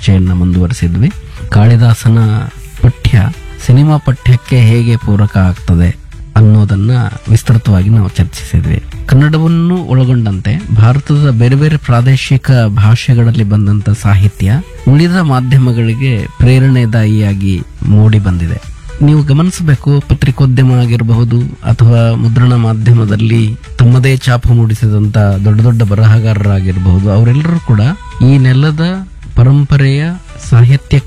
ಚರ್ಚೆಯನ್ನ ಮುಂದುವರಿಸಿದ್ವಿ ಕಾಳಿದಾಸನ ಪಠ್ಯ ಸಿನಿಮಾ ಪಠ್ಯಕ್ಕೆ ಹೇಗೆ ಪೂರಕ ಆಗ್ತದೆ ಅನ್ನೋದನ್ನ ವಿಸ್ತೃತವಾಗಿ ನಾವು ಚರ್ಚಿಸಿದ್ವಿ ಕನ್ನಡವನ್ನು ಒಳಗೊಂಡಂತೆ ಭಾರತದ ಬೇರೆ ಬೇರೆ ಪ್ರಾದೇಶಿಕ ಭಾಷೆಗಳಲ್ಲಿ ಬಂದಂತ ಸಾಹಿತ್ಯ ಉಳಿದ ಮಾಧ್ಯಮಗಳಿಗೆ ಪ್ರೇರಣೆದಾಯಿಯಾಗಿ ಮೂಡಿ ಬಂದಿದೆ ನೀವು ಗಮನಿಸಬೇಕು ಪತ್ರಿಕೋದ್ಯಮ ಆಗಿರಬಹುದು ಅಥವಾ ಮುದ್ರಣ ಮಾಧ್ಯಮದಲ್ಲಿ ತಮ್ಮದೇ ಛಾಪು ಮೂಡಿಸಿದಂತ ದೊಡ್ಡ ದೊಡ್ಡ ಬರಹಗಾರರಾಗಿರಬಹುದು ಅವರೆಲ್ಲರೂ ಕೂಡ ಈ ನೆಲದ ಪರಂಪರೆಯ ಸಾಹಿತ್ಯಕ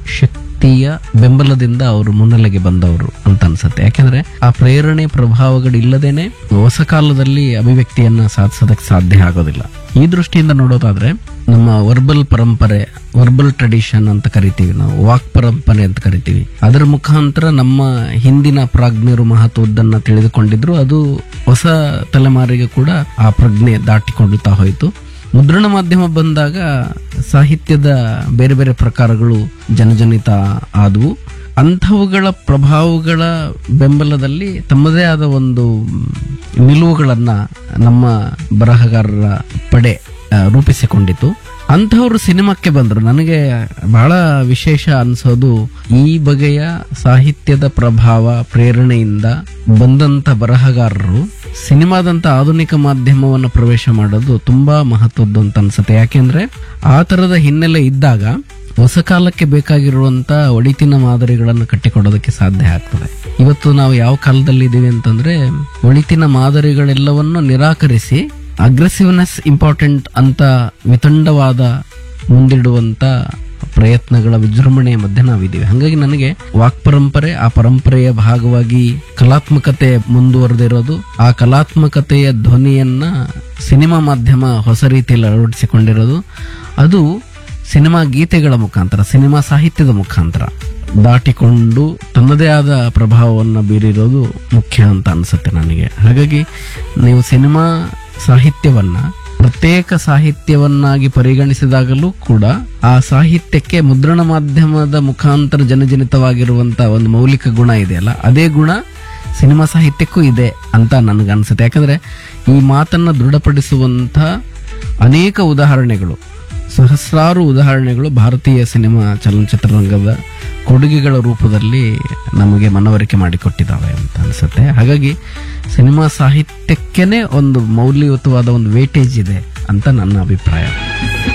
ಶಕ್ತಿಯ ಬೆಂಬಲದಿಂದ ಅವರು ಮುನ್ನೆಲೆಗೆ ಬಂದವರು ಅಂತ ಅನ್ಸುತ್ತೆ ಯಾಕೆಂದ್ರೆ ಆ ಪ್ರೇರಣೆ ಪ್ರಭಾವಗಳಿಲ್ಲದೇನೆ ಹೊಸ ಕಾಲದಲ್ಲಿ ಅಭಿವ್ಯಕ್ತಿಯನ್ನ ಸಾಧಿಸೋದಕ್ಕೆ ಸಾಧ್ಯ ಆಗೋದಿಲ್ಲ ಈ ದೃಷ್ಟಿಯಿಂದ ನೋಡೋದಾದ್ರೆ ನಮ್ಮ ವರ್ಬಲ್ ಪರಂಪರೆ ವರ್ಬಲ್ ಟ್ರೆಡಿಷನ್ ಅಂತ ಕರಿತೀವಿ ನಾವು ವಾಕ್ ಪರಂಪರೆ ಅಂತ ಕರಿತೀವಿ ಅದರ ಮುಖಾಂತರ ನಮ್ಮ ಹಿಂದಿನ ಪ್ರಾಜ್ಞರು ಮಹತ್ವದ್ದನ್ನ ತಿಳಿದುಕೊಂಡಿದ್ರು ಅದು ಹೊಸ ತಲೆಮಾರಿಗೆ ಕೂಡ ಆ ಪ್ರಜ್ಞೆ ದಾಟಿಕೊಳ್ಳುತ್ತಾ ಹೋಯಿತು ಮುದ್ರಣ ಮಾಧ್ಯಮ ಬಂದಾಗ ಸಾಹಿತ್ಯದ ಬೇರೆ ಬೇರೆ ಪ್ರಕಾರಗಳು ಜನಜನಿತ ಆದವು ಅಂಥವುಗಳ ಪ್ರಭಾವಗಳ ಬೆಂಬಲದಲ್ಲಿ ತಮ್ಮದೇ ಆದ ಒಂದು ನಿಲುವುಗಳನ್ನ ನಮ್ಮ ಬರಹಗಾರರ ಪಡೆ ಆ, ರೂಪಿಸಿಕೊಂಡಿತು ಅಂಥವ್ರು ಸಿನಿಮಾಕ್ಕೆ ಬಂದರು ನನಗೆ ಬಹಳ ವಿಶೇಷ ಅನ್ಸೋದು ಈ ಬಗೆಯ ಸಾಹಿತ್ಯದ ಪ್ರಭಾವ ಪ್ರೇರಣೆಯಿಂದ ಬಂದಂತ ಬರಹಗಾರರು ಸಿನಿಮಾದಂತ ಆಧುನಿಕ ಮಾಧ್ಯಮವನ್ನು ಪ್ರವೇಶ ಮಾಡೋದು ತುಂಬಾ ಮಹತ್ವದ್ದು ಅಂತ ಅನ್ಸುತ್ತೆ ಯಾಕೆಂದ್ರೆ ಆ ತರದ ಹಿನ್ನೆಲೆ ಇದ್ದಾಗ ಹೊಸ ಕಾಲಕ್ಕೆ ಬೇಕಾಗಿರುವಂತ ಒಳಿತಿನ ಮಾದರಿಗಳನ್ನು ಕಟ್ಟಿಕೊಡೋದಕ್ಕೆ ಸಾಧ್ಯ ಆಗ್ತದೆ ಇವತ್ತು ನಾವು ಯಾವ ಕಾಲದಲ್ಲಿ ಇದೀವಿ ಅಂತಂದ್ರೆ ಒಳಿತಿನ ಮಾದರಿಗಳೆಲ್ಲವನ್ನು ನಿರಾಕರಿಸಿ ಅಗ್ರೆಸಿವ್ನೆಸ್ ಇಂಪಾರ್ಟೆಂಟ್ ಅಂತ ವಿತಂಡವಾದ ಮುಂದಿಡುವಂತ ಪ್ರಯತ್ನಗಳ ವಿಜೃಂಭಣೆಯ ಮಧ್ಯೆ ನಾವಿದ್ದೀವಿ ಹಾಗಾಗಿ ನನಗೆ ವಾಕ್ ಪರಂಪರೆ ಆ ಪರಂಪರೆಯ ಭಾಗವಾಗಿ ಕಲಾತ್ಮಕತೆ ಮುಂದುವರೆದಿರೋದು ಆ ಕಲಾತ್ಮಕತೆಯ ಧ್ವನಿಯನ್ನ ಸಿನಿಮಾ ಮಾಧ್ಯಮ ಹೊಸ ರೀತಿಯಲ್ಲಿ ಅಳವಡಿಸಿಕೊಂಡಿರೋದು ಅದು ಸಿನಿಮಾ ಗೀತೆಗಳ ಮುಖಾಂತರ ಸಿನಿಮಾ ಸಾಹಿತ್ಯದ ಮುಖಾಂತರ ದಾಟಿಕೊಂಡು ತನ್ನದೇ ಆದ ಪ್ರಭಾವವನ್ನು ಬೀರಿರೋದು ಮುಖ್ಯ ಅಂತ ಅನ್ಸುತ್ತೆ ನನಗೆ ಹಾಗಾಗಿ ನೀವು ಸಿನಿಮಾ ಸಾಹಿತ್ಯವನ್ನ ಪ್ರತ್ಯೇಕ ಸಾಹಿತ್ಯವನ್ನಾಗಿ ಪರಿಗಣಿಸಿದಾಗಲೂ ಕೂಡ ಆ ಸಾಹಿತ್ಯಕ್ಕೆ ಮುದ್ರಣ ಮಾಧ್ಯಮದ ಮುಖಾಂತರ ಜನಜನಿತವಾಗಿರುವಂತಹ ಒಂದು ಮೌಲಿಕ ಗುಣ ಇದೆಯಲ್ಲ ಅದೇ ಗುಣ ಸಿನಿಮಾ ಸಾಹಿತ್ಯಕ್ಕೂ ಇದೆ ಅಂತ ನನಗನ್ಸುತ್ತೆ ಯಾಕಂದ್ರೆ ಈ ಮಾತನ್ನ ದೃಢಪಡಿಸುವಂತ ಅನೇಕ ಉದಾಹರಣೆಗಳು ಸಹಸ್ರಾರು ಉದಾಹರಣೆಗಳು ಭಾರತೀಯ ಸಿನಿಮಾ ಚಲನಚಿತ್ರರಂಗದ ಕೊಡುಗೆಗಳ ರೂಪದಲ್ಲಿ ನಮಗೆ ಮನವರಿಕೆ ಮಾಡಿಕೊಟ್ಟಿದ್ದಾವೆ ಅಂತ ಅನಿಸುತ್ತೆ ಹಾಗಾಗಿ ಸಿನಿಮಾ ಸಾಹಿತ್ಯಕ್ಕೇನೆ ಒಂದು ಮೌಲ್ಯಯುತವಾದ ಒಂದು ವೇಟೇಜ್ ಇದೆ ಅಂತ ನನ್ನ ಅಭಿಪ್ರಾಯ